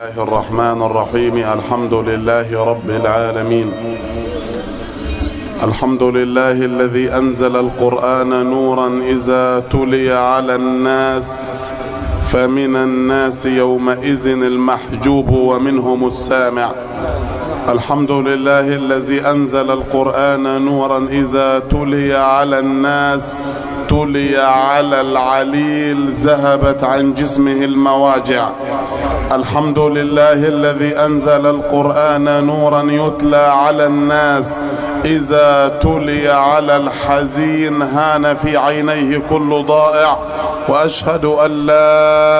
الله الرحمن الرحيم الحمد لله رب العالمين الحمد لله الذي انزل القران نورا اذا تلي على الناس فمن الناس يومئذ المحجوب ومنهم السامع الحمد لله الذي انزل القران نورا اذا تلي على الناس تلي على العليل ذهبت عن جسمه المواجع الحمد لله الذي انزل القران نورا يتلى على الناس اذا تلي على الحزين هان في عينيه كل ضائع واشهد ان لا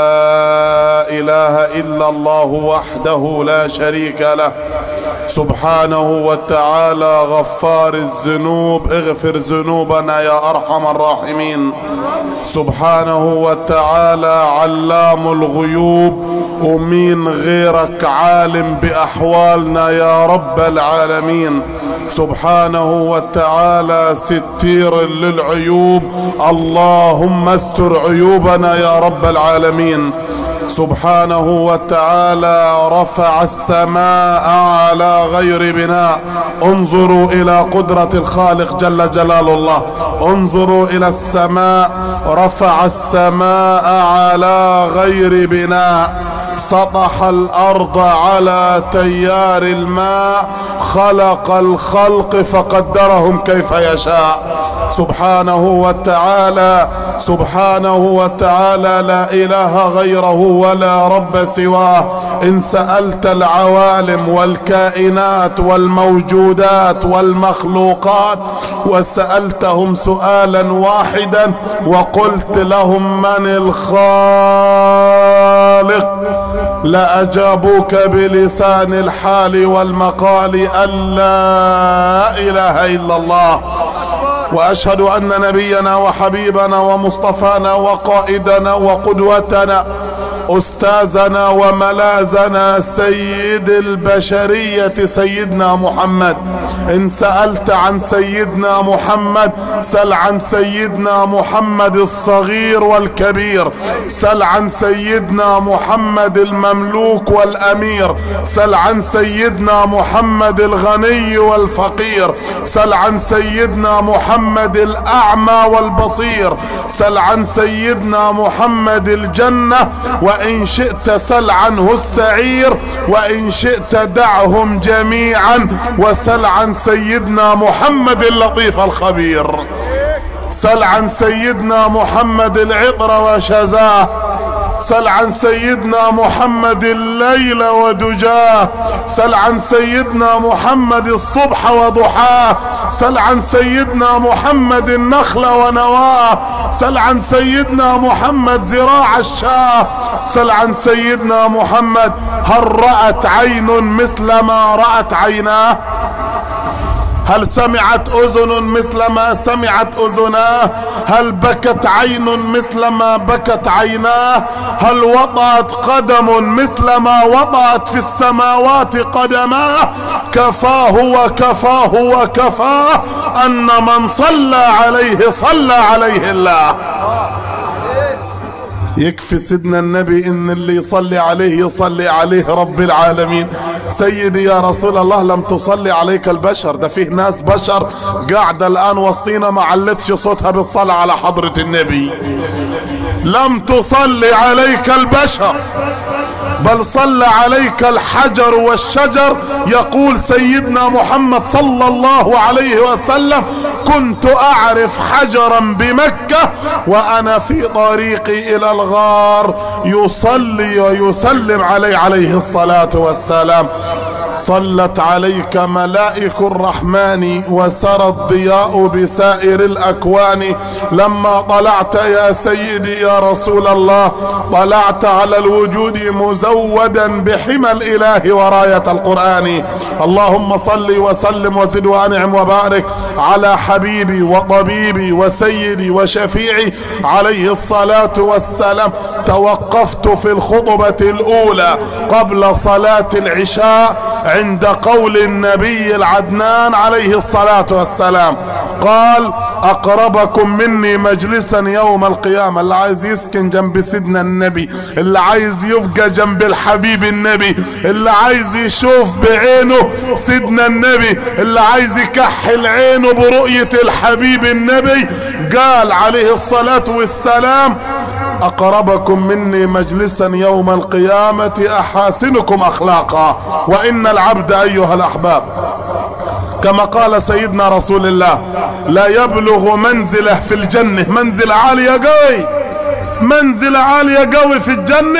اله الا الله وحده لا شريك له سبحانه وتعالى غفار الذنوب اغفر ذنوبنا يا ارحم الراحمين سبحانه وتعالى علام الغيوب ومين غيرك عالم باحوالنا يا رب العالمين سبحانه وتعالى ستير للعيوب اللهم استر عيوبنا يا رب العالمين سبحانه وتعالى رفع السماء على غير بناء انظروا الى قدرة الخالق جل جلال الله انظروا الى السماء رفع السماء على غير بناء سطح الارض على تيار الماء خلق الخلق فقدرهم كيف يشاء سبحانه وتعالى سبحانه وتعالى لا اله غيره ولا رب سواه ان سالت العوالم والكائنات والموجودات والمخلوقات وسالتهم سؤالا واحدا وقلت لهم من الخالق لاجابوك بلسان الحال والمقال ان لا اله الا الله واشهد ان نبينا وحبيبنا ومصطفانا وقائدنا وقدوتنا استاذنا وملاذنا سيد البشريه سيدنا محمد ان سالت عن سيدنا محمد سل عن سيدنا محمد الصغير والكبير سل عن سيدنا محمد المملوك والامير سل عن سيدنا محمد الغني والفقير سل عن سيدنا محمد الاعمى والبصير سل عن سيدنا محمد الجنه وان شئت سل عنه السعير وان شئت دعهم جميعا وسل عن سيدنا محمد اللطيف الخبير سل عن سيدنا محمد العطر وشزاه سل عن سيدنا محمد الليل ودجاه سل عن سيدنا محمد الصبح وضحاه سل عن سيدنا محمد النخل ونواه سل عن سيدنا محمد زراع الشاه سل عن سيدنا محمد هل رأت عين مثل ما رأت عيناه هل سمعت اذن مثل ما سمعت اذناه هل بكت عين مثل ما بكت عيناه هل وضعت قدم مثل ما وضعت في السماوات قدماه كفاه وكفاه وكفاه ان من صلى عليه صلى عليه الله يكفي سيدنا النبي ان اللي يصلي عليه يصلي عليه رب العالمين سيدي يا رسول الله لم تصلي عليك البشر ده فيه ناس بشر قاعدة الان وسطينا ما علتش صوتها بالصلاة على حضرة النبي لم تصلي عليك البشر بل صلى عليك الحجر والشجر يقول سيدنا محمد صلى الله عليه وسلم كنت اعرف حجرا بمكة وانا في طريقي الى الغار يصلي ويسلم عليه عليه الصلاة والسلام صلت عليك ملائك الرحمن وسرى الضياء بسائر الاكوان لما طلعت يا سيدي يا رسول الله طلعت على الوجود مزودا بحمى الاله ورايه القران اللهم صل وسلم وزد وانعم وبارك على حبيبي وطبيبي وسيدي وشفيعي عليه الصلاه والسلام توقفت في الخطبه الاولى قبل صلاه العشاء عند قول النبي العدنان عليه الصلاة والسلام قال اقربكم مني مجلسا يوم القيامة اللي عايز يسكن جنب سيدنا النبي اللي عايز يبقى جنب الحبيب النبي اللي عايز يشوف بعينه سيدنا النبي اللي عايز يكحل عينه برؤية الحبيب النبي قال عليه الصلاة والسلام اقربكم مني مجلسا يوم القيامة احاسنكم اخلاقا وان العبد ايها الاحباب كما قال سيدنا رسول الله لا يبلغ منزله في الجنة منزلة عالية قوي منزلة عالية قوي في الجنة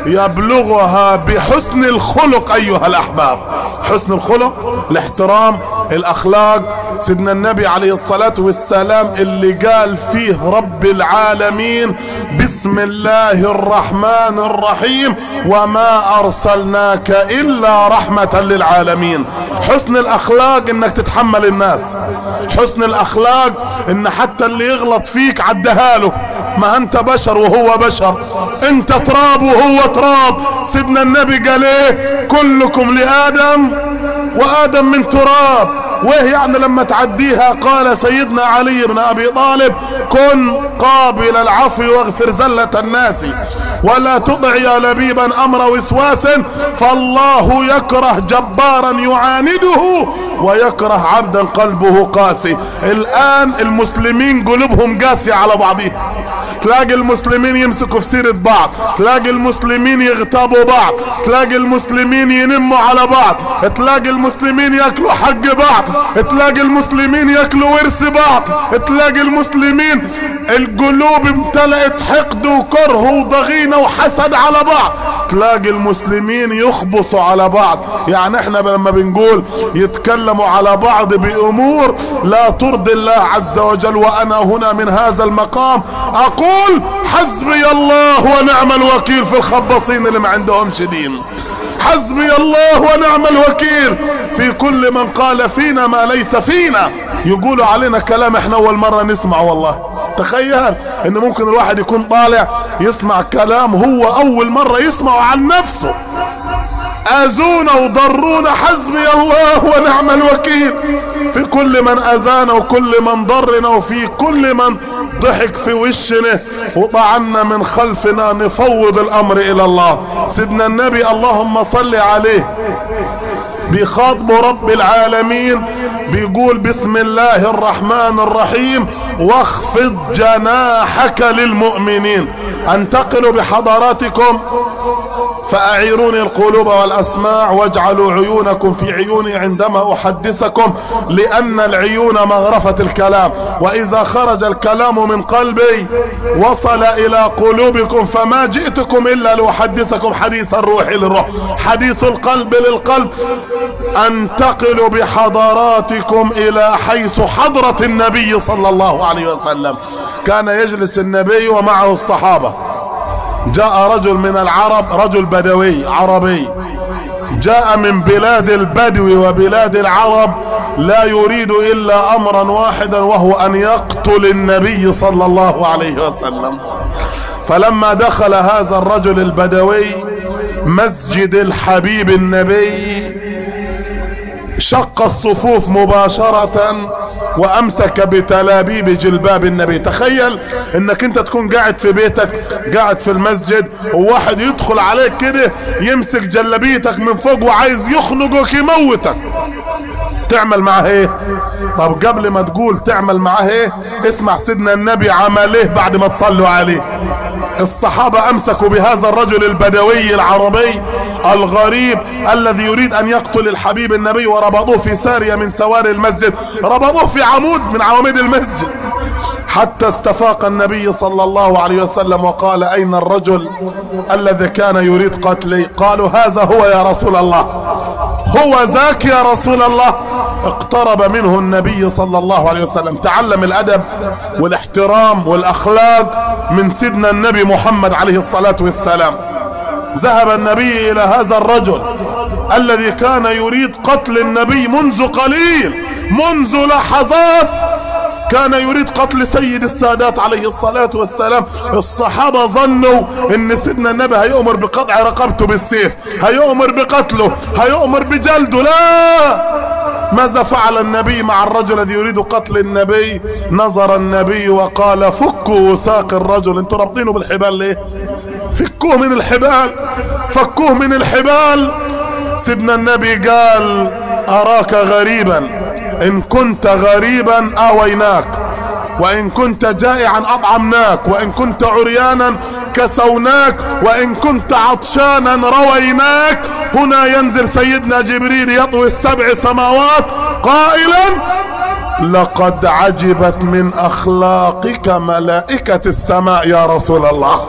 يبلغها بحسن الخلق ايها الاحباب حسن الخلق الاحترام الاخلاق سيدنا النبي عليه الصلاة والسلام اللي قال فيه رب العالمين بسم الله الرحمن الرحيم وما ارسلناك الا رحمة للعالمين حسن الاخلاق انك تتحمل الناس حسن الاخلاق ان حتى اللي يغلط فيك عدها له ما انت بشر وهو بشر انت تراب وهو تراب سيدنا النبي قال ايه كلكم لادم وادم من تراب وايه يعني لما تعديها قال سيدنا علي بن ابي طالب كن قابل العفو واغفر زلة الناس ولا تطع يا لبيبا امر وسواس فالله يكره جبارا يعانده ويكره عبدا قلبه قاسي الان المسلمين قلوبهم قاسية على بعضها تلاقي المسلمين يمسكوا في سيرة بعض تلاقي المسلمين يغتابوا بعض تلاقي المسلمين ينموا على بعض تلاقي المسلمين ياكلوا حق بعض تلاقي المسلمين ياكلوا ورث بعض تلاقي المسلمين القلوب امتلأت حقد وكره وضغينة وحسد على بعض تلاقي المسلمين يخبصوا على بعض يعني احنا لما بنقول يتكلموا على بعض بامور لا ترضي الله عز وجل وانا هنا من هذا المقام اقول حسبي الله ونعم الوكيل في الخبصين اللي ما عندهمش دين حسبي الله ونعم الوكيل في كل من قال فينا ما ليس فينا يقولوا علينا كلام احنا اول مرة نسمع والله تخيل ان ممكن الواحد يكون طالع يسمع كلام هو اول مرة يسمعه عن نفسه اذونا وضرونا حسبي الله ونعم الوكيل في كل من اذانا وكل من ضرنا وفي كل من ضحك في وشنا وطعنا من خلفنا نفوض الامر الى الله سيدنا النبي اللهم صل عليه بخاطب رب العالمين بيقول بسم الله الرحمن الرحيم واخفض جناحك للمؤمنين انتقل بحضراتكم فأعيروني القلوب والأسماع واجعلوا عيونكم في عيوني عندما أحدثكم لأن العيون مغرفة الكلام وإذا خرج الكلام من قلبي وصل إلى قلوبكم فما جئتكم إلا لأحدثكم حديث الروح للروح حديث القلب للقلب أنتقل بحضراتكم إلى حيث حضرة النبي صلى الله عليه وسلم كان يجلس النبي ومعه الصحابة جاء رجل من العرب رجل بدوي عربي جاء من بلاد البدو وبلاد العرب لا يريد الا امرا واحدا وهو ان يقتل النبي صلى الله عليه وسلم فلما دخل هذا الرجل البدوي مسجد الحبيب النبي شق الصفوف مباشرة وامسك بتلابيب جلباب النبي تخيل انك انت تكون قاعد في بيتك قاعد في المسجد وواحد يدخل عليك كده يمسك جلبيتك من فوق وعايز يخنقك يموتك تعمل معاه ايه طب قبل ما تقول تعمل معاه ايه اسمع سيدنا النبي عمل ايه بعد ما تصلوا عليه الصحابة امسكوا بهذا الرجل البدوي العربي الغريب الذي يريد ان يقتل الحبيب النبي وربطوه في سارية من سواري المسجد ربطوه في عمود من عواميد المسجد حتى استفاق النبي صلى الله عليه وسلم وقال اين الرجل الذي كان يريد قتلي قالوا هذا هو يا رسول الله هو ذاك يا رسول الله اقترب منه النبي صلى الله عليه وسلم تعلم الادب والاحترام والاخلاق من سيدنا النبي محمد عليه الصلاة والسلام ذهب النبي الى هذا الرجل الذي كان يريد قتل النبي منذ قليل منذ لحظات كان يريد قتل سيد السادات عليه الصلاة والسلام الصحابة ظنوا ان سيدنا النبي هيؤمر بقطع رقبته بالسيف هيؤمر بقتله هيؤمر بجلده لا ماذا فعل النبي مع الرجل الذي يريد قتل النبي نظر النبي وقال فكوا وثاق الرجل انتوا رابطينه بالحبال ليه فكوه من الحبال فكوه من الحبال سيدنا النبي قال اراك غريبا ان كنت غريبا اويناك وان كنت جائعا اطعمناك وان كنت عريانا كسوناك وان كنت عطشانا رويناك هنا ينزل سيدنا جبريل يطوي السبع سماوات قائلا لقد عجبت من اخلاقك ملائكة السماء يا رسول الله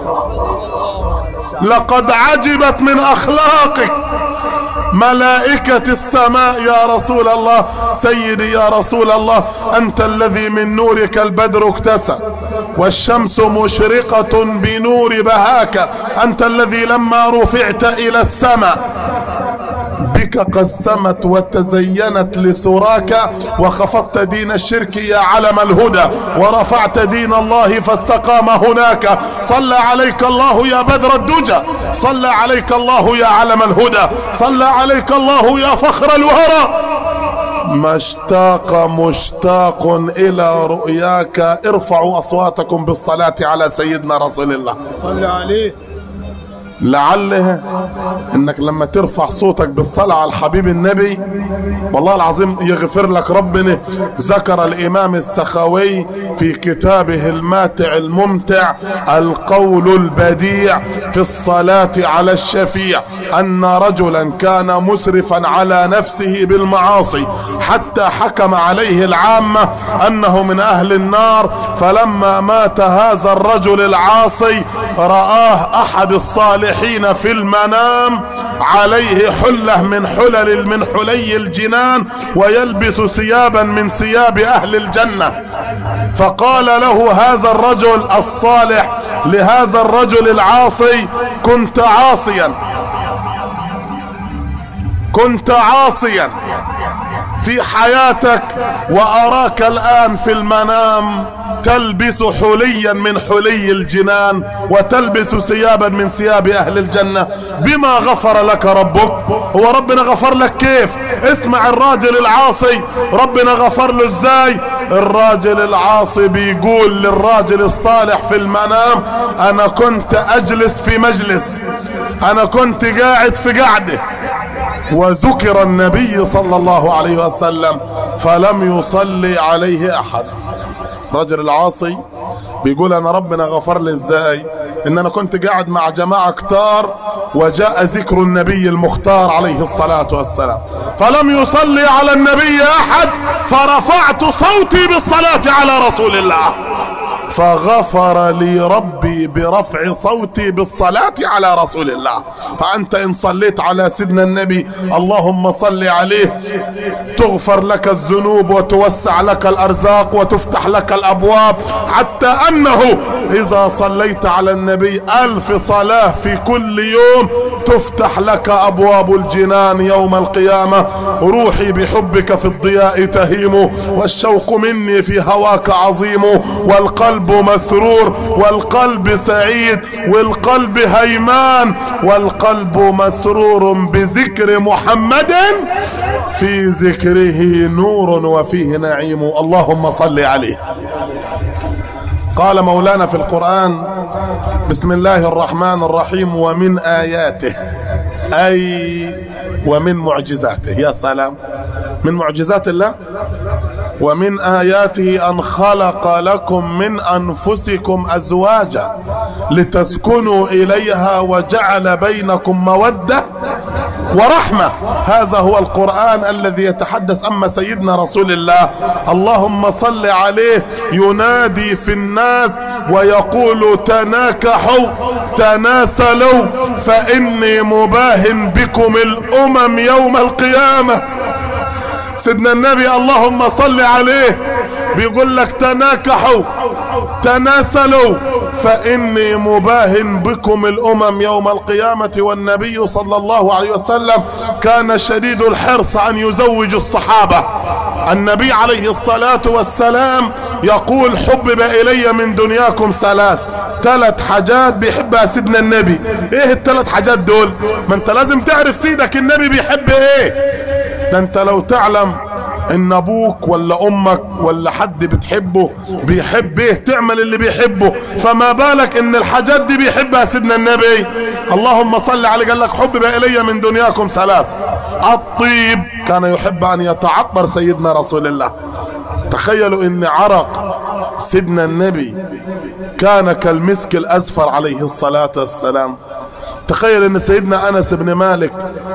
لقد عجبت من اخلاقك ملائكة السماء يا رسول الله سيدي يا رسول الله أنت الذي من نورك البدر اكتسى والشمس مشرقة بنور بهاك أنت الذي لما رفعت إلى السماء بك قد سمت وتزينت لسراك وخفضت دين الشرك يا علم الهدى ورفعت دين الله فاستقام هناك صلى عليك الله يا بدر الدجى صلى عليك الله يا علم الهدى صلى عليك الله يا فخر الوهرى ما اشتاق مشتاق الى رؤياك ارفعوا اصواتكم بالصلاة على سيدنا رسول الله صلى عليه لعله انك لما ترفع صوتك بالصلاة على الحبيب النبي والله العظيم يغفر لك ربنا ذكر الامام السخاوي في كتابه الماتع الممتع القول البديع في الصلاة على الشفيع ان رجلا كان مسرفا على نفسه بالمعاصي حتى حكم عليه العامة انه من اهل النار فلما مات هذا الرجل العاصي رآه احد الصالحين الصالحين في المنام عليه حلة من حلل من حلي الجنان ويلبس ثيابا من ثياب أهل الجنة فقال له هذا الرجل الصالح لهذا الرجل العاصي كنت عاصيا كنت عاصيا في حياتك وأراك الآن في المنام تلبس حليا من حلي الجنان وتلبس ثيابا من ثياب اهل الجنة بما غفر لك ربك هو ربنا غفر لك كيف اسمع الراجل العاصي ربنا غفر له ازاي الراجل العاصي بيقول للراجل الصالح في المنام انا كنت اجلس في مجلس انا كنت قاعد في قعده وذكر النبي صلى الله عليه وسلم فلم يصلي عليه احد رجل العاصي بيقول انا ربنا غفر لي ازاي ان انا كنت قاعد مع جماعة كتار وجاء ذكر النبي المختار عليه الصلاة والسلام فلم يصلي على النبي احد فرفعت صوتي بالصلاة على رسول الله فغفر لي ربي برفع صوتي بالصلاة على رسول الله فأنت إن صليت على سيدنا النبي اللهم صل عليه تغفر لك الذنوب وتوسع لك الأرزاق وتفتح لك الأبواب حتى أنه إذا صليت على النبي ألف صلاة في كل يوم تفتح لك أبواب الجنان يوم القيامة روحي بحبك في الضياء تهيم والشوق مني في هواك عظيم والقلب مسرور والقلب سعيد والقلب هيمان والقلب مسرور بذكر محمد في ذكره نور وفيه نعيم اللهم صل عليه قال مولانا في القرآن بسم الله الرحمن الرحيم ومن آياته أي ومن معجزاته يا سلام من معجزات الله ومن آياته أن خلق لكم من أنفسكم أزواجا لتسكنوا إليها وجعل بينكم مودة ورحمة هذا هو القرآن الذي يتحدث أما سيدنا رسول الله اللهم صل عليه ينادي في الناس ويقول تناكحوا تناسلوا فإني مباهن بكم الأمم يوم القيامة سيدنا النبي اللهم صل عليه بيقول لك تناكحوا تناسلوا فإني مباهن بكم الأمم يوم القيامة والنبي صلى الله عليه وسلم كان شديد الحرص أن يزوج الصحابة النبي عليه الصلاة والسلام يقول حبب إلي من دنياكم ثلاث ثلاث حاجات بيحبها سيدنا النبي ايه الثلاث حاجات دول ما انت لازم تعرف سيدك النبي بيحب ايه ده انت لو تعلم ان ابوك ولا امك ولا حد بتحبه بيحب ايه تعمل اللي بيحبه فما بالك ان الحاجات دي بيحبها سيدنا النبي اللهم صل عليه قال لك حبب الي من دنياكم ثلاث الطيب كان يحب ان يتعطر سيدنا رسول الله تخيلوا ان عرق سيدنا النبي كان كالمسك الازفر عليه الصلاة والسلام تخيل ان سيدنا انس بن مالك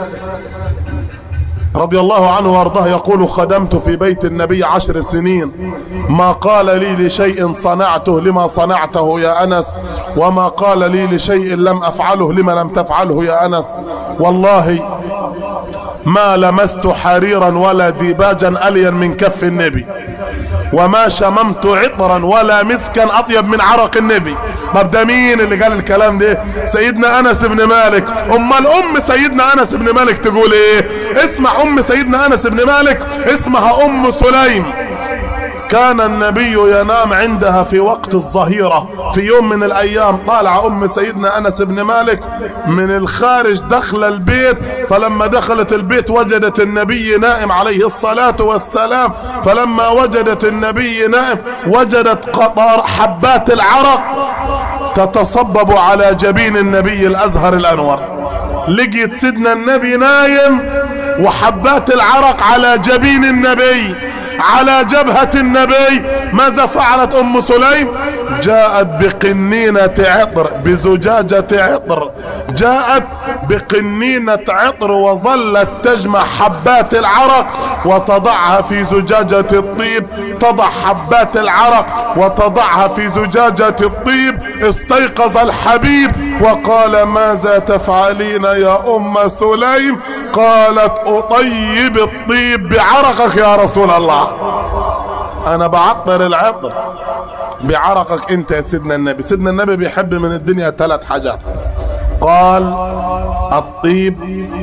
رضي الله عنه وارضاه يقول خدمت في بيت النبي عشر سنين ما قال لي لشيء صنعته لما صنعته يا انس وما قال لي لشيء لم افعله لما لم تفعله يا انس والله ما لمست حريرا ولا ديباجا الين من كف النبي وما شممت عطرا ولا مسكا اطيب من عرق النبي طب ده مين اللي قال الكلام ده سيدنا انس بن مالك امال ام سيدنا انس بن مالك تقول ايه اسمع ام سيدنا انس بن مالك اسمها ام سليم كان النبي ينام عندها في وقت الظهيرة في يوم من الأيام طالع أم سيدنا أنس بن مالك من الخارج دخل البيت فلما دخلت البيت وجدت النبي نائم عليه الصلاة والسلام فلما وجدت النبي نائم وجدت قطار حبات العرق تتصبب على جبين النبي الأزهر الأنور لقيت سيدنا النبي نايم وحبات العرق على جبين النبي على جبهة النبي ماذا فعلت ام سليم جاءت بقنينة عطر بزجاجة عطر جاءت بقنينة عطر وظلت تجمع حبات العرق وتضعها في زجاجة الطيب تضع حبات العرق وتضعها في زجاجة الطيب استيقظ الحبيب وقال ماذا تفعلين يا ام سليم قالت اطيب الطيب بعرقك يا رسول الله انا بعطر العطر بعرقك انت يا سيدنا النبي سيدنا النبي بيحب من الدنيا ثلاث حاجات قال الطيب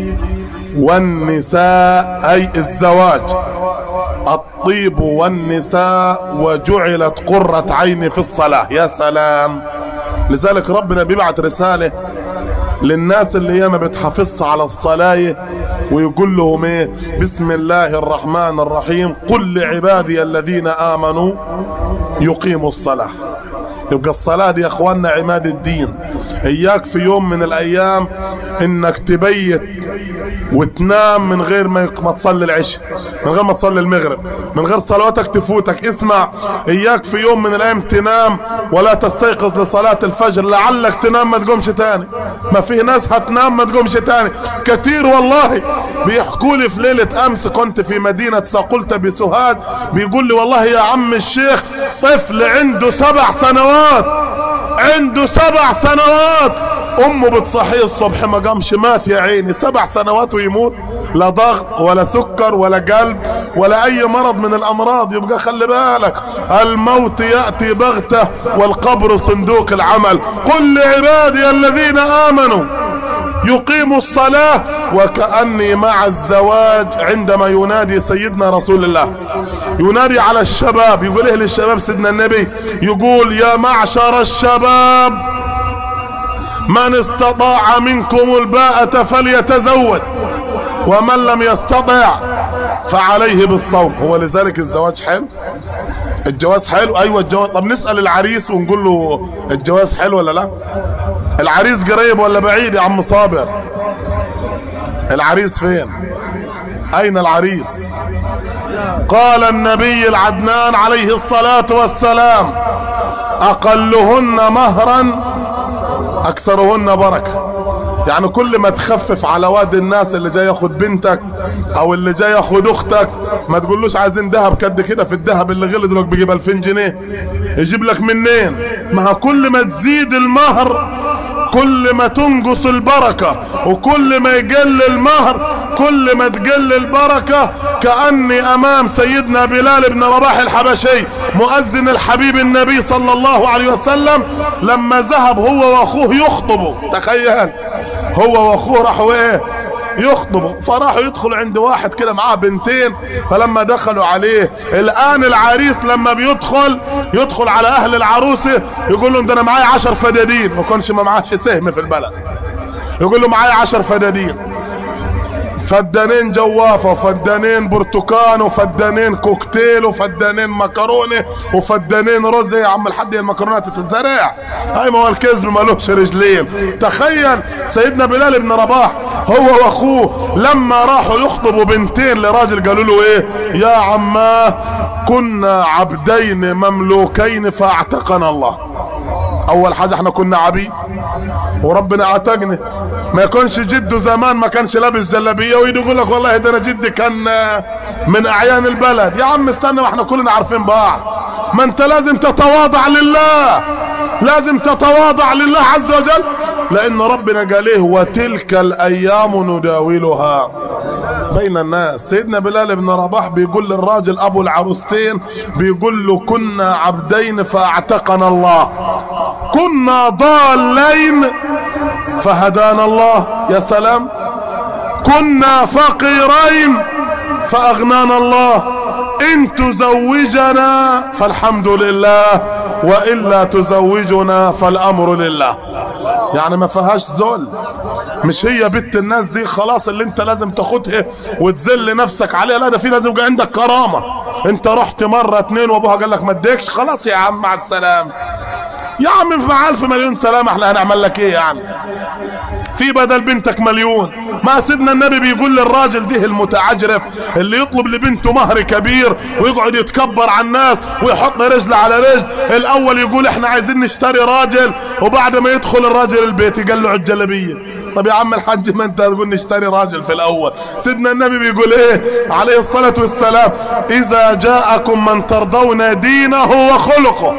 والنساء اي الزواج الطيب والنساء وجعلت قرة عيني في الصلاة يا سلام لذلك ربنا بيبعت رسالة للناس اللي هي ما بتحافظش على الصلاة ويقول لهم ايه بسم الله الرحمن الرحيم قل لعبادي الذين امنوا يقيموا الصلاة يبقى الصلاة دي يا اخواننا عماد الدين اياك في يوم من الايام انك تبيت وتنام من غير ما ما تصلي العشاء من غير ما تصلي المغرب من غير صلواتك تفوتك اسمع اياك في يوم من الايام تنام ولا تستيقظ لصلاة الفجر لعلك تنام ما تقومش تاني ما في ناس هتنام ما تقومش تاني كتير والله بيحكوا لي في ليلة امس كنت في مدينة ساقلت بسوهاج بيقول لي والله يا عم الشيخ طفل عنده سبع سنوات عنده سبع سنوات امه بتصحيه الصبح ما قامش مات يا عيني سبع سنوات ويموت لا ضغط ولا سكر ولا قلب ولا اي مرض من الامراض يبقى خلي بالك الموت ياتي بغته والقبر صندوق العمل قل لعبادي الذين امنوا يقيم الصلاة وكأني مع الزواج عندما ينادي سيدنا رسول الله ينادي على الشباب يقول ايه للشباب سيدنا النبي يقول يا معشر الشباب من استطاع منكم الباءة فليتزوج ومن لم يستطع فعليه بالصوم هو لذلك الزواج حلو الجواز حلو ايوه الجواز طب نسأل العريس ونقول له الجواز حلو ولا لا العريس قريب ولا بعيد يا عم صابر العريس فين اين العريس قال النبي العدنان عليه الصلاة والسلام اقلهن مهرا اكثرهن بركة يعني كل ما تخفف على واد الناس اللي جاي ياخد بنتك او اللي جاي ياخد اختك ما تقولوش عايزين ذهب قد كده في الذهب اللي غلط لك بيجيب 2000 جنيه يجيب لك منين ما كل ما تزيد المهر كل ما تنقص البركة وكل ما يقل المهر كل ما تقل البركة كأني أمام سيدنا بلال بن رباح الحبشي مؤذن الحبيب النبي صلى الله عليه وسلم لما ذهب هو وأخوه يخطبوا تخيل هو وأخوه راحوا إيه يخطبوا فراحوا يدخلوا عند واحد كده معاه بنتين فلما دخلوا عليه الان العريس لما بيدخل يدخل على اهل العروسه يقول لهم ده انا معايا عشر فدادين ما كانش ما معاش سهم في البلد يقول له معايا عشر فدادين فدانين جوافة وفدانين برتقان وفدانين كوكتيل وفدانين مكرونة وفدانين رز يا عم الحاج المكرونات تتزرع هاي ما هو الكذب ملوش رجلين تخيل سيدنا بلال بن رباح هو واخوه لما راحوا يخطبوا بنتين لراجل قالوا له ايه يا عماه كنا عبدين مملوكين فاعتقنا الله اول حاجة احنا كنا عبيد وربنا عتقنا ما يكونش جده زمان ما كانش لابس جلابيه ويجي يقول لك والله ده انا جدي كان من اعيان البلد يا عم استنى ما احنا كلنا عارفين بعض ما انت لازم تتواضع لله لازم تتواضع لله عز وجل لان ربنا قال ايه وتلك الايام نداولها بين الناس سيدنا بلال بن رباح بيقول للراجل ابو العروستين بيقول له كنا عبدين فاعتقنا الله كنا ضالين فهدانا الله يا سلام كنا فقيرين فاغنانا الله ان تزوجنا فالحمد لله والا تزوجنا فالامر لله يعني ما فيهاش ذل مش هي بنت الناس دي خلاص اللي انت لازم تاخدها وتذل نفسك عليها لا ده في لازم يبقى عندك كرامه انت رحت مره اتنين وابوها قال لك ما اديكش خلاص يا عم مع السلامه يا عم في ألف مليون سلامة احنا هنعمل لك ايه يعني في بدل بنتك مليون ما سيدنا النبي بيقول للراجل ده المتعجرف اللي يطلب لبنته مهر كبير ويقعد يتكبر على الناس ويحط رجل على رجل الاول يقول احنا عايزين نشتري راجل وبعد ما يدخل الراجل البيت يقلعوا الجلبيه طب يا عم الحاج ما انت تقول نشتري راجل في الاول سيدنا النبي بيقول ايه عليه الصلاه والسلام اذا جاءكم من ترضون دينه وخلقه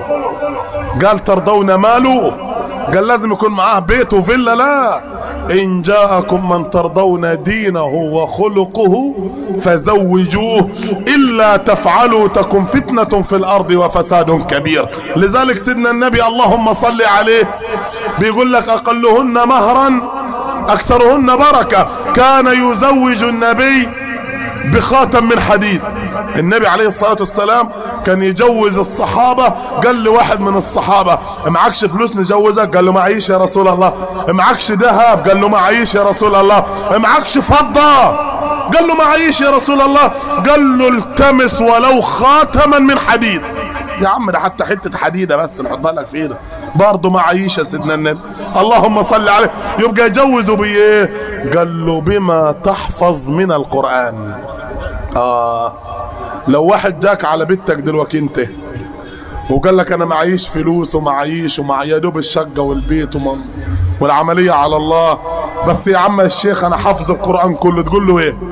قال ترضون ماله قال لازم يكون معاه بيت وفيلا لا إن جاءكم من ترضون دينه وخلقه فزوجوه إلا تفعلوا تكن فتنة في الأرض وفساد كبير لذلك سيدنا النبي اللهم صل عليه بيقول لك أقلهن مهرا أكثرهن بركة كان يزوج النبي بخاتم من حديد النبي عليه الصلاة والسلام كان يجوز الصحابة قال لواحد من الصحابة معكش فلوس نجوزك قال له معيش يا رسول الله معكش ذهب قال له معيش يا رسول الله معكش فضة قال له معيش يا رسول الله قال له التمس ولو خاتما من حديد يا عم ده حتى حتة حديدة بس نحطها لك في ايدك برضه معيش يا سيدنا النبي اللهم صل عليه يبقى يجوزه بايه قال له بما تحفظ من القرآن آه لو واحد جاك على بيتك دلوقتي انت وقال لك انا معيش فلوس ومعيش ومع يا دوب الشقه والبيت ومن والعمليه على الله بس يا عم الشيخ انا حافظ القران كله تقول له ايه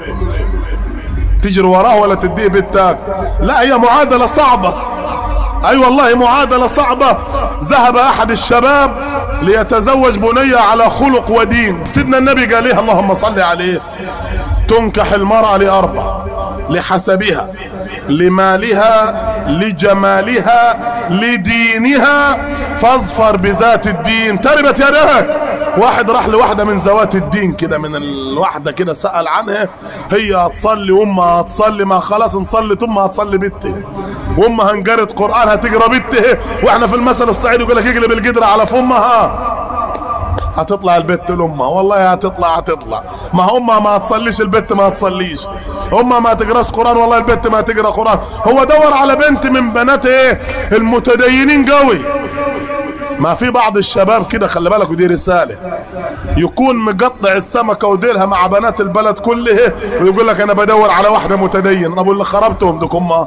تجري وراه ولا تديه بيتك لا هي معادله صعبه اي أيوة والله معادله صعبه ذهب احد الشباب ليتزوج بنيه على خلق ودين سيدنا النبي قال ايه اللهم صل عليه تنكح المراه لاربع لحسبها لمالها لجمالها لدينها فاظفر بذات الدين تربت يداك واحد راح لواحده من ذوات الدين كده من الواحده كده سال عنها هي هتصلي وامها هتصلي ما خلاص نصلي امها هتصلي بنتي وامها انقرت قران هتقرا بنتها واحنا في المثل الصعيدي يقول لك اقلب القدره على فمها هتطلع البت لامها والله هتطلع هتطلع ما امها ما هتصليش البت ما هتصليش امها ما تقراش قران والله البت ما تقرا قران هو دور على بنت من بنات ايه المتدينين قوي ما في بعض الشباب كده خلي بالك ودي رساله يكون مقطع السمكه وديلها مع بنات البلد كلها ويقول لك انا بدور على واحده متدين ابو اللي خربتهم دك امها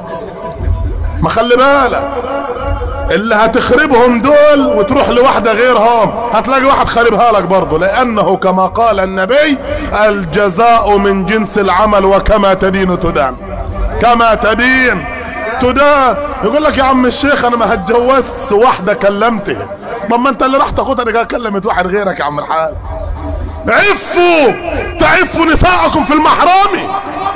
ما خلي بالك اللي هتخربهم دول وتروح لواحدة غيرهم هتلاقي واحد خربها لك برضه لأنه كما قال النبي الجزاء من جنس العمل وكما تدين تدان كما تدين تدان يقول لك يا عم الشيخ انا ما هتجوزت واحدة كلمتها طب ما انت اللي راح تاخدها اللي كلمت واحد غيرك يا عم الحاج عفوا تعفوا نساءكم في المحرامي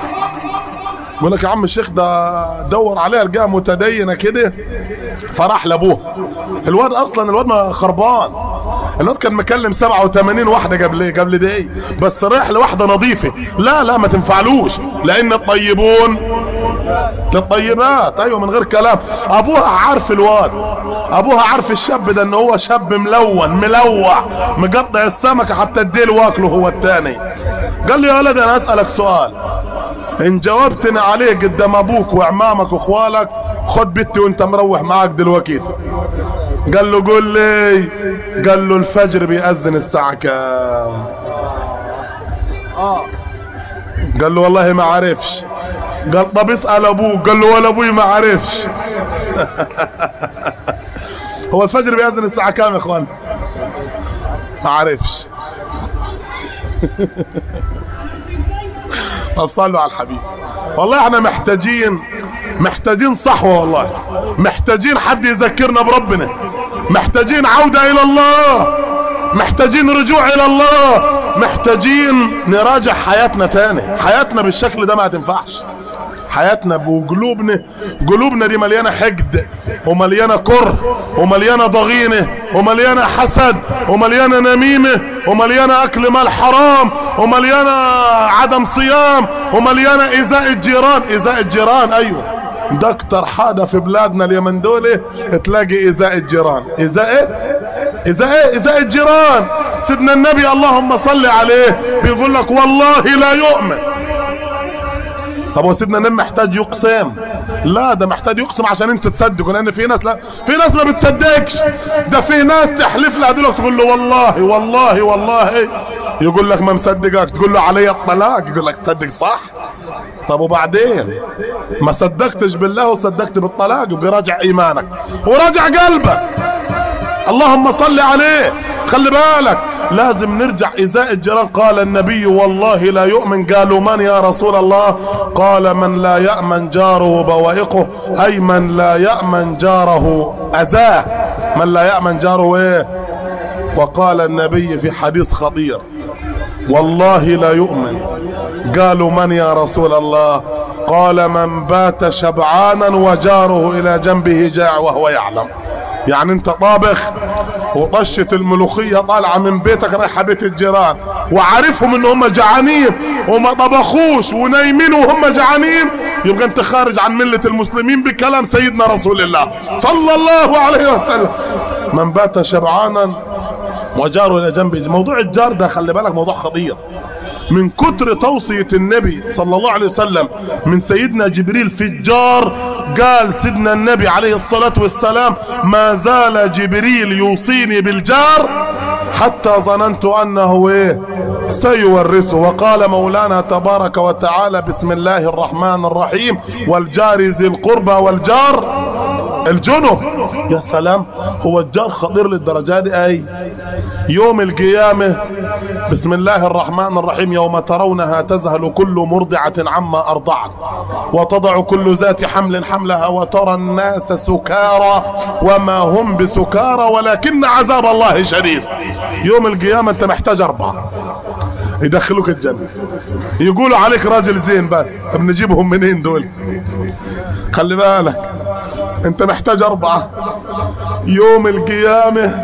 بقول لك يا عم الشيخ ده دور عليها لقاها متدينه كده فراح لابوه الواد اصلا الواد ما خربان الواد كان مكلم 87 واحده قبل قبل دقيقه بس رايح لواحده نظيفه لا لا ما تنفعلوش لان الطيبون للطيبات ايوه من غير كلام ابوها عارف الواد ابوها عارف الشاب ده ان هو شاب ملون ملوع مقطع السمكه حتى الديل واكله هو التاني قال لي يا ولد انا اسالك سؤال ان جاوبتني عليه قدام ابوك وعمامك واخوالك خد بنتي وانت مروح معاك دلوقتي قال له قول لي قال له الفجر بيأذن الساعة كام قال له والله ما عرفش قال طب اسأل ابوك قال له ولا ابوي ما عرفش هو الفجر بيأذن الساعة كام يا اخوان ما عرفش طب صلوا على الحبيب والله احنا محتاجين محتاجين صحوة والله محتاجين حد يذكرنا بربنا محتاجين عودة الى الله محتاجين رجوع الى الله محتاجين نراجع حياتنا تاني حياتنا بالشكل ده ما هتنفعش حياتنا وقلوبنا قلوبنا دي مليانه حقد ومليانه كره ومليانه ضغينه ومليانه حسد ومليانه نميمه ومليانه اكل مال حرام ومليانه عدم صيام ومليانه ايذاء الجيران ايذاء الجيران ايوه ده اكتر حاجه في بلادنا اليمن دول تلاقي ايذاء الجيران ايذاء ايه اذا ايه اذا الجيران سيدنا النبي اللهم صل عليه بيقول لك والله لا يؤمن طب هو سيدنا النبي محتاج يقسم لا ده محتاج يقسم عشان انت تصدقه لان في ناس لا في ناس ما بتصدقش ده في ناس تحلف لها دلوقتي تقول له والله والله والله يقول لك ما مصدقك تقول له علي الطلاق يقول لك تصدق صح طب وبعدين ما صدقتش بالله وصدقت بالطلاق يبقى راجع ايمانك وراجع قلبك اللهم صل عليه خلي بالك لازم نرجع إزاء الجيران قال النبي والله لا يؤمن قالوا من يا رسول الله قال من لا يأمن جاره بوائقه أي من لا يأمن جاره أذاه من لا يأمن جاره إيه وقال النبي في حديث خطير والله لا يؤمن قالوا من يا رسول الله قال من بات شبعانا وجاره إلى جنبه جاع وهو يعلم يعني انت طابخ وطشة الملوخية طالعة من بيتك رايحة بيت الجيران وعارفهم ان هم جعانين وما طبخوش ونايمين وهم جعانين يبقى انت خارج عن ملة المسلمين بكلام سيدنا رسول الله صلى الله عليه وسلم من بات شبعانا وجاره الى جنبه موضوع الجار ده خلي بالك موضوع خطير من كتر توصية النبي صلى الله عليه وسلم من سيدنا جبريل في الجار قال سيدنا النبي عليه الصلاة والسلام ما زال جبريل يوصيني بالجار حتى ظننت أنه إيه سيورثه وقال مولانا تبارك وتعالى بسم الله الرحمن الرحيم والجار ذي القربى والجار الجنب يا سلام هو الجار خطير للدرجة دي أي يوم القيامة بسم الله الرحمن الرحيم يوم ترونها تذهل كل مرضعة عما أرضعت وتضع كل ذات حمل حملها وترى الناس سكارى وما هم بسكارى ولكن عذاب الله شديد يوم القيامة أنت محتاج أربعة يدخلوك الجنة يقولوا عليك راجل زين بس بنجيبهم منين دول خلي بالك انت محتاج اربعة يوم القيامة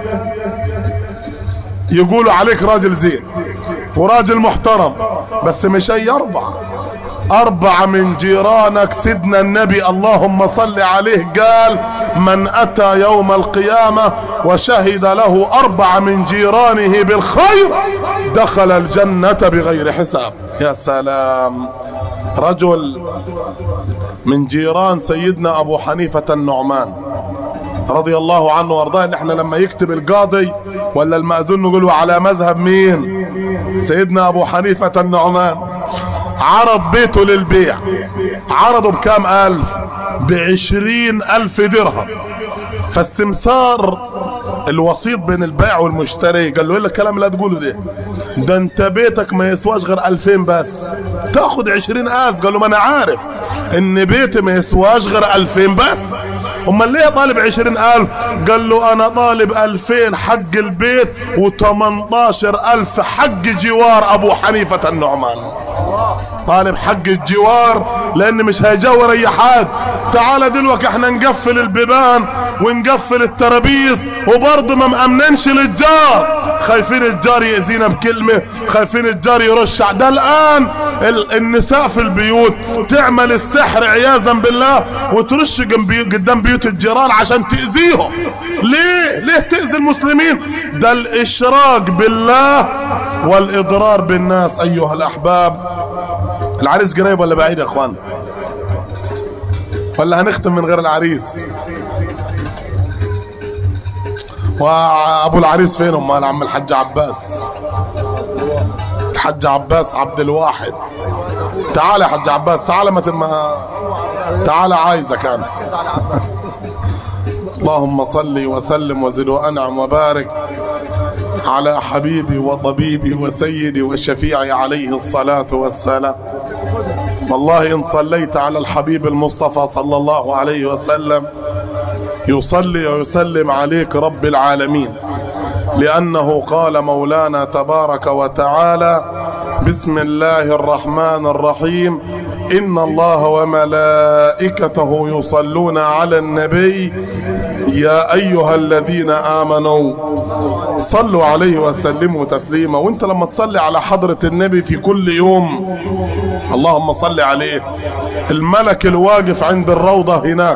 يقولوا عليك راجل زين وراجل محترم بس مش اي اربعة أربعة من جيرانك سيدنا النبي اللهم صل عليه قال من أتى يوم القيامة وشهد له أربعة من جيرانه بالخير دخل الجنة بغير حساب يا سلام رجل من جيران سيدنا أبو حنيفة النعمان رضي الله عنه وارضاه ان احنا لما يكتب القاضي ولا المأذون نقوله على مذهب مين سيدنا ابو حنيفة النعمان عرض بيته للبيع عرضه بكام الف بعشرين الف درهم فالسمسار الوسيط بين البائع والمشتري قال له ايه الكلام اللي تقوله ده ده انت بيتك ما يسواش غير الفين بس تاخد عشرين الف قال له ما انا عارف ان بيتي ما يسواش غير الفين بس امال ليه طالب عشرين الف قال له انا طالب الفين حق البيت وتمنتاشر الف حق جوار ابو حنيفة النعمان طالب حق الجوار لان مش هيجاور اي حد تعال دلوقتي احنا نقفل البيبان ونقفل الترابيز وبرضه ما مأمننش للجار خايفين الجار يأذينا بكلمة خايفين الجار يرش ده الآن النساء في البيوت تعمل السحر عياذا بالله وترش قدام بيوت الجيران عشان تأذيهم ليه ليه تأذي المسلمين ده الإشراك بالله والإضرار بالناس أيها الأحباب العريس قريب ولا بعيد يا اخوان ولا هنختم من غير العريس وابو العريس فين امال عم الحاج عباس الحاج عباس عبد الواحد تعال يا حاج عباس تعال ما ما تعال عايزك انا اللهم صل وسلم وزد وانعم وبارك على حبيبي وطبيبي وسيدي وشفيعي عليه الصلاه والسلام والله إن صليت على الحبيب المصطفى صلى الله عليه وسلم يصلي ويسلم عليك رب العالمين لأنه قال مولانا تبارك وتعالى بسم الله الرحمن الرحيم إن الله وملائكته يصلون على النبي يا أيها الذين آمنوا صلوا عليه وسلموا تسليما وانت لما تصلي على حضرة النبي في كل يوم اللهم صل عليه الملك الواقف عند الروضة هناك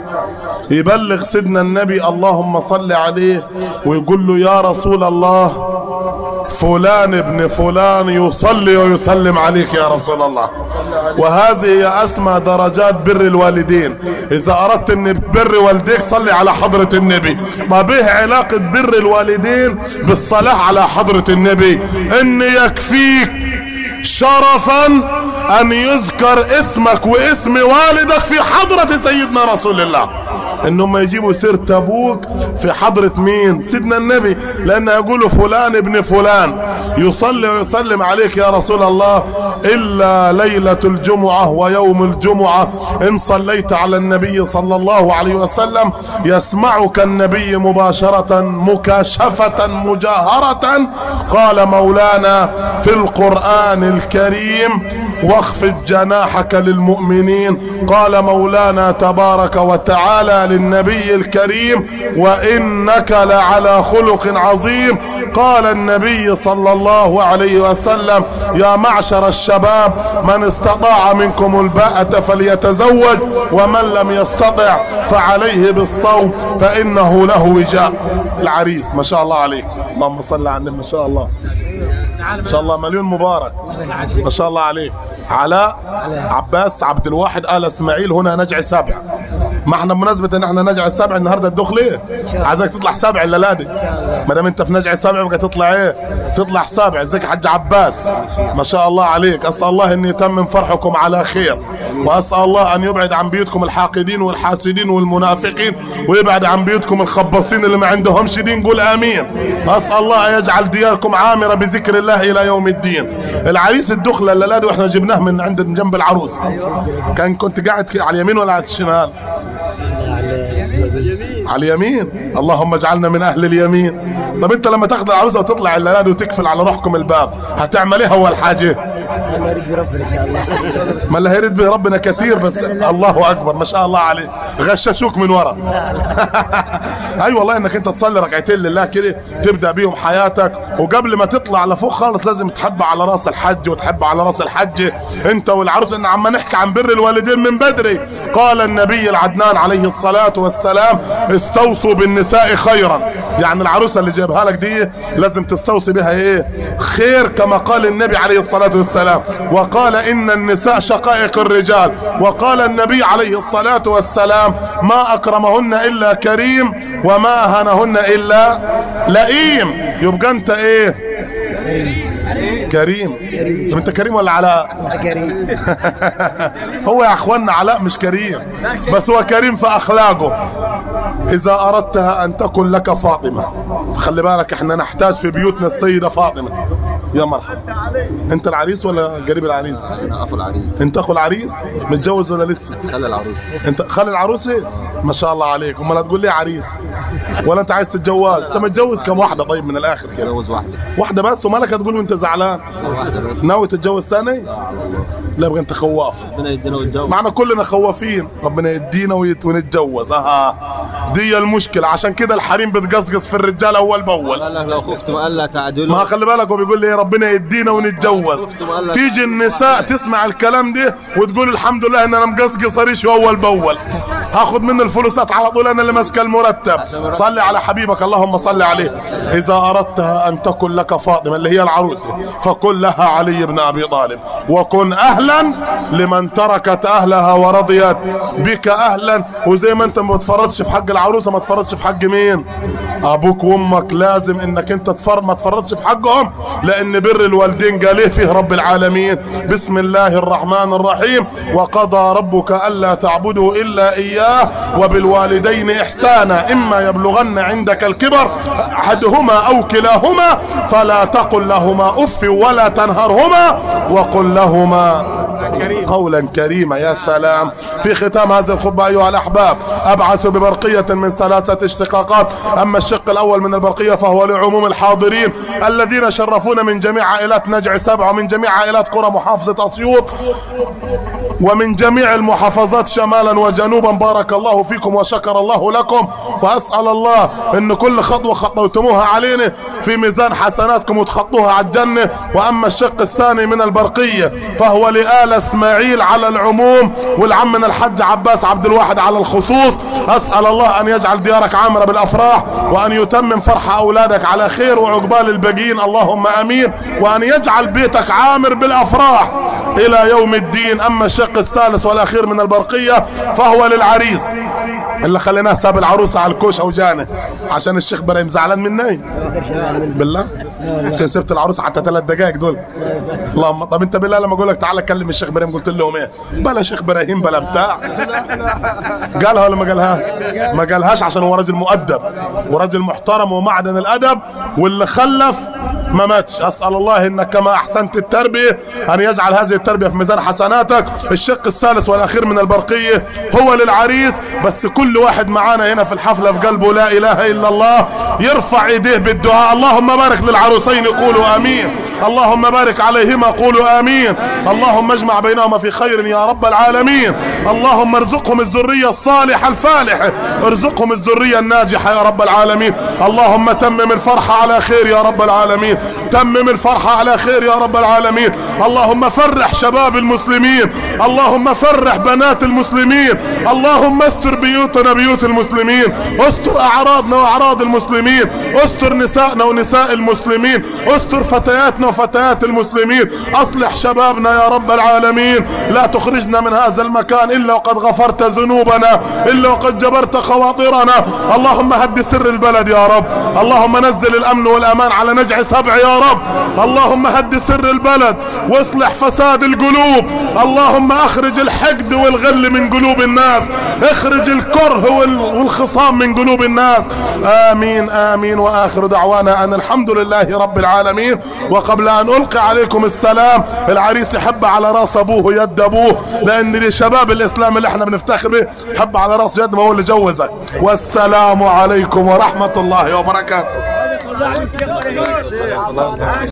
يبلغ سيدنا النبي اللهم صل عليه ويقول له يا رسول الله فلان ابن فلان يصلي ويسلم عليك يا رسول الله وهذه هي أسمى درجات بر الوالدين إذا أردت أن بر والديك صلي على حضرة النبي ما به علاقة بر الوالدين بالصلاة على حضرة النبي أن يكفيك شرفا أن يذكر اسمك واسم والدك في حضرة سيدنا رسول الله انهم يجيبوا سيرة ابوك في حضرة مين سيدنا النبي لان يقولوا فلان ابن فلان يصلي ويسلم عليك يا رسول الله الا ليلة الجمعة ويوم الجمعة ان صليت على النبي صلى الله عليه وسلم يسمعك النبي مباشرة مكاشفة مجاهرة قال مولانا في القرآن الكريم واخفض جناحك للمؤمنين قال مولانا تبارك وتعالى للنبي الكريم وإنك لعلى خلق عظيم قال النبي صلى الله عليه وسلم يا معشر الشباب من استطاع منكم الباءة فليتزوج ومن لم يستطع فعليه بالصوم فإنه له وجاء العريس ما شاء الله عليك اللهم صل على النبي ما شاء الله ما شاء الله مليون مبارك ما شاء الله عليك علاء عباس عبد الواحد آل اسماعيل هنا نجع سبع ما احنا بمناسبة ان احنا نجع السبع النهارده الدخل ايه؟ عايزك تطلع سبع الليله دي ما دام انت في نجع السبع بقى تطلع ايه؟ تطلع سابع ازيك يا حاج عباس ما شاء الله عليك اسال الله ان يتمم فرحكم على خير واسال الله ان يبعد عن بيوتكم الحاقدين والحاسدين والمنافقين ويبعد عن بيوتكم الخباصين اللي ما عندهمش دين قول امين اسال الله ان يجعل دياركم عامره بذكر الله الى يوم الدين العريس الدخله الليله دي واحنا جبناه من عند جنب العروس كان كنت قاعد على اليمين ولا على الشمال؟ على اليمين اللهم اجعلنا من اهل اليمين طب انت لما تاخذ العروسه وتطلع الليالي وتقفل على روحكم الباب هتعمل ايه اول حاجه ما يريد بربنا ان شاء الله ما اللي هيريد به ربنا كثير بس الله اكبر ما شاء الله عليه غششوك من ورا اي والله انك انت تصلي ركعتين لله كده تبدا بيهم حياتك وقبل ما تطلع لفوق خالص لازم تحب على راس الحج وتحب على راس الحج انت والعروس ان عم نحكي عن بر الوالدين من بدري قال النبي العدنان عليه الصلاه والسلام استوصوا بالنساء خيرا يعني العروسه اللي جايبها لك دي لازم تستوصي بها ايه خير كما قال النبي عليه الصلاه والسلام وقال ان النساء شقائق الرجال وقال النبي عليه الصلاه والسلام ما اكرمهن الا كريم وما اهانهن الا لئيم يبقى انت ايه كريم طب انت كريم ولا علاء كريم هو يا اخوانا علاء مش كريم بس هو كريم في اخلاقه اذا اردتها ان تكن لك فاطمه خلي بالك احنا نحتاج في بيوتنا السيده فاطمه يا مرحبا انت العريس ولا قريب العريس انا اخو العريس انت اخو العريس متجوز ولا لسه خلي العروس انت خالي العروسه ما شاء الله عليك امال هتقول لي عريس ولا انت عايز تتجوز انت متجوز كم واحده طيب من الاخر كده جوز واحده واحده بس ومالك هتقول وانت زعلان واحده بس ناوي تتجوز ثاني لا يبقى انت خواف ربنا يدينا والجو معنا كلنا خوافين ربنا يدينا ويت- ونتجوز اها دي المشكله عشان كده الحريم بتقصقص في الرجال اول باول قال لك لو خفت ما قال لا تعدلوا ما خلي بالك هو بيقول لي ربنا يدينا ونتجوز تيجي النساء تسمع الكلام ده وتقول الحمد لله ان انا مقصقص ريشه اول باول هاخد منه الفلوسات على طول انا اللي ماسك المرتب صلي على حبيبك اللهم صل عليه اذا اردتها ان تكن لك فاطمه اللي هي العروسه فكن لها علي بن ابي طالب وكن اهلا لمن تركت اهلها ورضيت بك اهلا وزي ما انت ما تفرطش في حق العروسه ما تفرطش في حق مين ابوك وامك لازم انك انت تفر ما تفرطش في حقهم لان بر الوالدين قال ايه فيه رب العالمين بسم الله الرحمن الرحيم وقضى ربك الا تعبدوا الا اياه وبالوالدين احسانا اما يبلغن عندك الكبر احدهما او كلاهما فلا تقل لهما اف ولا تنهرهما وقل لهما قولا كريما يا سلام في ختام هذه الخطبة أيها الأحباب أبعث ببرقية من ثلاثة اشتقاقات أما الشق الأول من البرقية فهو لعموم الحاضرين الذين شرفونا من جميع عائلات نجع سبع ومن جميع عائلات قرى محافظة أسيوط ومن جميع المحافظات شمالا وجنوبا بارك الله فيكم وشكر الله لكم وأسأل الله أن كل خطوة خطوتموها علينا في ميزان حسناتكم وتخطوها على الجنة وأما الشق الثاني من البرقية فهو لآل إسماعيل على العموم والعمنا الحج عباس عبد الواحد على الخصوص أسأل الله أن يجعل ديارك عامرة بالأفراح وأن يتمم فرح أولادك على خير وعقبال الباقيين اللهم أمين وأن يجعل بيتك عامر بالأفراح إلى يوم الدين أما الشق الثالث والأخير من البرقية فهو للعريس اللي خليناه ساب العروسة على الكوش أو جانه عشان الشيخ برايم زعلان مني بالله عشان سبت العروسة حتى ثلاث دقائق دول اللهم طب انت بالله لما اقول لك تعال كلم الشيخ ابراهيم قلت لهم ايه بلا شيخ ابراهيم بلا بتاع قالها ولا ما قالهاش ما قالهاش عشان هو راجل مؤدب وراجل محترم ومعدن الادب واللي خلف ما ماتش اسال الله انك كما احسنت التربيه ان يجعل هذه التربيه في ميزان حسناتك الشق الثالث والاخير من البرقيه هو للعريس بس كل واحد معانا هنا في الحفله في قلبه لا اله الا الله يرفع ايديه بالدعاء اللهم بارك للعروسين قولوا امين اللهم بارك عليهما قولوا امين اللهم اجمع بينهما في خير يا رب العالمين اللهم ارزقهم الذريه الصالحه الفالحه ارزقهم الذريه الناجحه يا رب العالمين اللهم تمم الفرحه على خير يا رب العالمين تمم الفرحه على خير يا رب العالمين اللهم فرح شباب المسلمين اللهم فرح بنات المسلمين اللهم استر بيوتنا بيوت المسلمين استر اعراضنا واعراض المسلمين استر نسائنا ونساء المسلمين استر فتياتنا وفتيات المسلمين اصلح شبابنا يا رب العالمين لا تخرجنا من هذا المكان الا وقد غفرت ذنوبنا الا وقد جبرت خواطرنا اللهم هد سر البلد يا رب اللهم نزل الامن والامان على نجع سبع يا رب اللهم هد سر البلد واصلح فساد القلوب اللهم اخرج الحقد والغل من قلوب الناس اخرج الكره وال- والخصام من قلوب الناس امين امين واخر دعوانا ان الحمد لله رب العالمين وقبل ان القي عليكم السلام العريس يحب على راس ابوه يد ابوه لان لشباب الاسلام اللي احنا بنفتخر به حب على راس يد ما هو اللي جوزك والسلام عليكم ورحمه الله وبركاته